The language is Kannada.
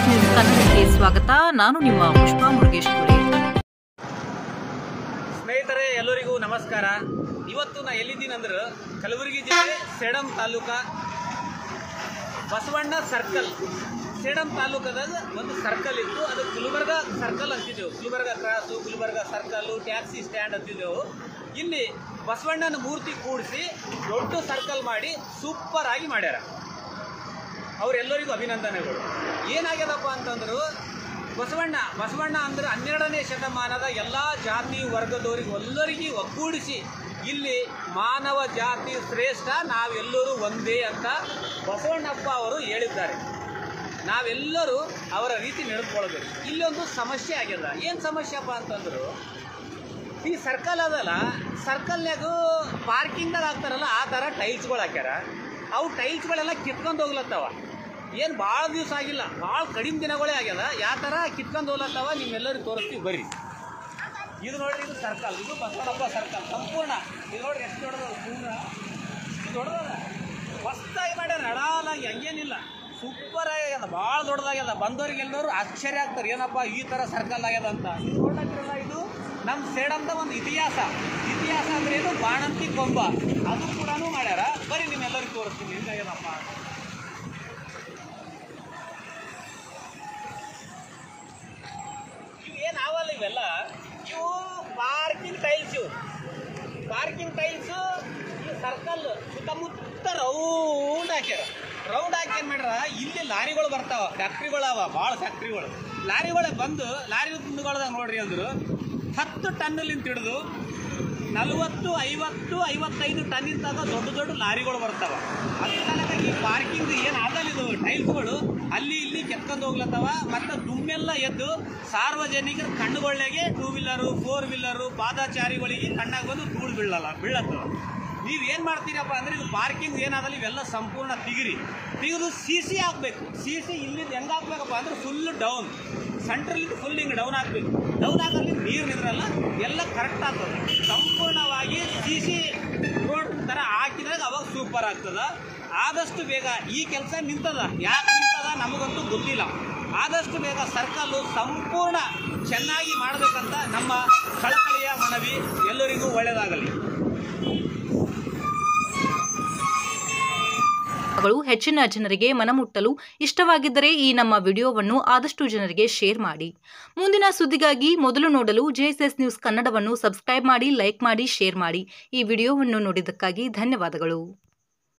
ಜೆಎಸ್ಎಸ್ ನ್ಯೂಸ್ ಕನ್ನಡಕ್ಕೆ ಸ್ವಾಗತ ನಾನು ನಿಮ್ಮ ಪುಷ್ಪಾ ಮುರುಗೇಶ್ವರಿ ಸ್ನೇಹಿತರೆ ಎಲ್ಲರಿಗೂ ನಮಸ್ಕಾರ ಇವತ್ತು ನಾ ಎಲ್ಲಿದ್ದೀನಿ ಅಂದ್ರೆ ಕಲಬುರಗಿ ಜಿಲ್ಲೆ ಸೇಡಂ ತಾಲೂಕ ಬಸವಣ್ಣ ಸರ್ಕಲ್ ಸೇಡಂ ತಾಲೂಕದಾಗ ಒಂದು ಸರ್ಕಲ್ ಇತ್ತು ಅದು ಗುಲ್ಬರ್ಗ ಸರ್ಕಲ್ ಅಂತಿದ್ದೆವು Gulbarga cross Gulbarga circle taxi stand ಅಂತಿದ್ದೆವು ಇಲ್ಲಿ ಬಸವಣ್ಣನ ಮೂರ್ತಿ ಕೂಡಿಸಿ ದೊಡ್ಡ ಸರ್ಕಲ್ ಮಾಡಿ ಸೂಪರ್ ಆಗಿ ಮಾಡ್ಯಾರ ಅವರೆಲ್ಲರಿಗೂ ಅಭಿನಂದನೆಗಳು ಏನಾಗ್ಯದಪ್ಪ ಅಂತಂದ್ರು ಬಸವಣ್ಣ ಬಸವಣ್ಣ ಅಂದ್ರೆ ಹನ್ನೆರಡನೇ ಶತಮಾನದ ಎಲ್ಲ ಜಾತಿ ವರ್ಗದವರಿಗೆ ಎಲ್ಲರಿಗೂ ಒಗ್ಗೂಡಿಸಿ ಇಲ್ಲಿ ಮಾನವ ಜಾತಿ ಶ್ರೇಷ್ಠ ನಾವೆಲ್ಲರೂ ಒಂದೇ ಅಂತ ಬಸವಣ್ಣಪ್ಪ ಅವರು ಹೇಳಿದ್ದಾರೆ ನಾವೆಲ್ಲರೂ ಅವರ ರೀತಿ ನಡೆದುಕೊಳ್ಬೇಕು ಇಲ್ಲೊಂದು ಸಮಸ್ಯೆ ಆಗ್ಯದ ಏನು ಸಮಸ್ಯೆಪ್ಪ ಅಂತಂದ್ರು ಈ ಸರ್ಕಲ್ ಅದಲ್ಲ ಸರ್ಕಲ್ನ್ಯಾಗ ಪಾರ್ಕಿಂಗ್ದಾಗ ಹಾಕ್ತಾರಲ್ಲ ಆ ಥರ ಟೈಲ್ಸ್ಗಳು ಹಾಕ್ಯಾರ ಅವು ಟೈಲ್ಸ್ಗಳೆಲ್ಲ ಕಿತ್ಕೊಂಡು ಹೋಗ್ಲತ್ತವ ಏನು ಭಾಳ ದಿವಸ ಆಗಿಲ್ಲ ಭಾಳ ಕಡಿಮೆ ದಿನಗಳೇ ಆಗ್ಯದ ಯಾವ ಥರ ಕಿತ್ಕೊಂಡು ಹೋಗ್ಲತ್ತವ ನಿಮ್ಮೆಲ್ಲರಿಗೂ ತೋರಿಸ್ತೀವಿ ಬರ್ರಿ ಇದು ನೋಡ್ರಿ ಇದು ಸರ್ಕಲ್ ಇದು ಬಸವಣ್ಣಪ್ಪ ಸರ್ಕಲ್ ಸಂಪೂರ್ಣ ಇದು ನೋಡ್ರಿ ಎಷ್ಟು ದೊಡ್ಡದ ಪೂರ್ಣ ಇದು ದೊಡ್ಡದ ಹೊಸ್ದಾಗಿ ಮಾಡ್ಯಾರ ನಡಾಲಾಗಿ ಹಂಗೇನಿಲ್ಲ ಸೂಪರ್ ಆಗ್ಯದ ಭಾಳ ದೊಡ್ಡದಾಗ್ಯದ ಬಂದವ್ರಿಗೆ ಎಲ್ಲರೂ ಆಶ್ಚರ್ಯ ಆಗ್ತಾರೆ ಏನಪ್ಪ ಈ ಥರ ಸರ್ಕಲ್ ಆಗ್ಯದ ಅಂತ ಇದು ನೋಡ್ಲತ್ತಿರಲ್ಲ ಇದು ನಮ್ಮ ಸೇಡಂದ ಒಂದು ಇತಿಹಾಸ ಇತಿಹಾಸ ಅಂದ್ರೆ ಏನು ಬಾಣಂತಿ ಕೊಂಬ ಅದು ಕೂಡ ಮಾಡ್ಯಾರ ಬರೀ ನಿಮ್ಮೆಲ್ಲರಿಗೂ ತೋರಿಸ್ತೀನಿ ಹೆಂಗಾಗ್ಯದಪ್ಪ ಇವು ಏನು ಅವಲ್ಲ ಇವೆಲ್ಲ ಇವು ಪಾರ್ಕಿಂಗ್ ಟೈಲ್ಸ್ ಇವು ಪಾರ್ಕಿಂಗ್ ಟೈಲ್ಸು ಈ ಸರ್ಕಲ್ ಸುತ್ತಮುತ್ತ ರೌಂಡ್ ಹಾಕ್ಯಾರ ರೌಂಡ್ ಹಾಕಿ ಏನು ಮಾಡ್ಯಾರ ಇಲ್ಲಿ ಲಾರಿಗಳು ಬರ್ತಾವ ಫ್ಯಾಕ್ಟ್ರಿಗಳು ಅವ ಭಾಳ ಫ್ಯಾಕ್ಟ್ರಿಗಳು ಲಾರಿಗಳು ಬಂದು ಲಾರಿ ತುಂಡುಗಳದಾಗ ನೋಡ್ರಿ ಅಂದ್ರು ಹತ್ತು ಟನ್ನಿಂದ ಹಿಡಿದು ನಲವತ್ತು ಐವತ್ತು ಐವತ್ತೈದು ಟನ್ನಿಂದಾಗ ದೊಡ್ಡ ದೊಡ್ಡ ಲಾರಿಗಳು ಬರ್ತಾವ ಅದ್ರ ಕಾರಣಕ್ಕಾಗಿ ಈ ಪಾರ್ಕಿಂಗ್ ಏನು ಆಗಲ್ಲ ಇದು ಟೈಲ್ಸ್ಗಳು ಅಲ್ಲಿ ಇಲ್ಲಿ ಕೆತ್ಕೊಂಡು ಹೋಗ್ಲತ್ತವ ಮತ್ತು ದುಮ್ಮೆಲ್ಲ ಎದ್ದು ಸಾರ್ವಜನಿಕರ ಕಣ್ಣುಗಳಿಗೆ ಟೂ ವೀಲರು ಫೋರ್ ವೀಲರು ಪಾದಚಾರಿಗಳಿಗೆ ಕಣ್ಣಾಗ ಬಂದು ಧೂಳು ಬೀಳಲ್ಲ ಬೀಳತ್ತವ ನೀವು ಏನು ಮಾಡ್ತೀರಪ್ಪ ಅಂದ್ರೆ ಇದು ಪಾರ್ಕಿಂಗ್ ಏನಾದಲ್ಲಿ ಇವೆಲ್ಲ ಸಂಪೂರ್ಣ ತಿಗಿರಿ ತೆಗೆದು ಸಿ ಸಿ ಹಾಕ್ಬೇಕು ಸಿ ಸಿ ಇಲ್ಲಿಂದ ಹೆಂಗೆ ಹಾಕ್ಬೇಕಪ್ಪ ಅಂದ್ರೆ ಫುಲ್ ಡೌನ್ ಸೆಂಟ್ರಲಿಂದ ಫುಲ್ ಹಿಂಗೆ ಡೌನ್ ಹಾಕ್ಬೇಕು ಡೌನ್ ಹಾಕಲ್ಲಿ ನೀರು ನಿದ್ರಲ್ಲ ಎಲ್ಲ ಕರೆಕ್ಟ್ ಆಗ್ತದೆ ಸಂಪೂರ್ಣವಾಗಿ ಸಿ ಸಿ ರೋಡ್ ಥರ ಹಾಕಿದಾಗ ಅವಾಗ ಸೂಪರ್ ಆಗ್ತದ ಆದಷ್ಟು ಬೇಗ ಈ ಕೆಲಸ ನಿಂತದ ಯಾಕೆ ನಿಂತದ ನಮಗಂತೂ ಗೊತ್ತಿಲ್ಲ ಆದಷ್ಟು ಬೇಗ ಸರ್ಕಲ್ಲು ಸಂಪೂರ್ಣ ಚೆನ್ನಾಗಿ ಮಾಡಬೇಕಂತ ನಮ್ಮ ಕಳಕಳಿಯ ಮನವಿ ಎಲ್ಲರಿಗೂ ಒಳ್ಳೆಯದಾಗಲಿ ಗಳು ಹೆಚ್ಚಿನ ಜನರಿಗೆ ಮನಮುಟ್ಟಲು ಇಷ್ಟವಾಗಿದ್ದರೆ ಈ ನಮ್ಮ ವಿಡಿಯೋವನ್ನು ಆದಷ್ಟು ಜನರಿಗೆ ಶೇರ್ ಮಾಡಿ ಮುಂದಿನ ಸುದ್ದಿಗಾಗಿ ಮೊದಲು ನೋಡಲು ಜೆಎಸ್ಎಸ್ ನ್ಯೂಸ್ ಕನ್ನಡವನ್ನು ಸಬ್ಸ್ಕ್ರೈಬ್ ಮಾಡಿ ಲೈಕ್ ಮಾಡಿ ಶೇರ್ ಮಾಡಿ ಈ ವಿಡಿಯೋವನ್ನು ನೋಡಿದ್ದಕ್ಕಾಗಿ ಧನ್ಯವಾದಗಳು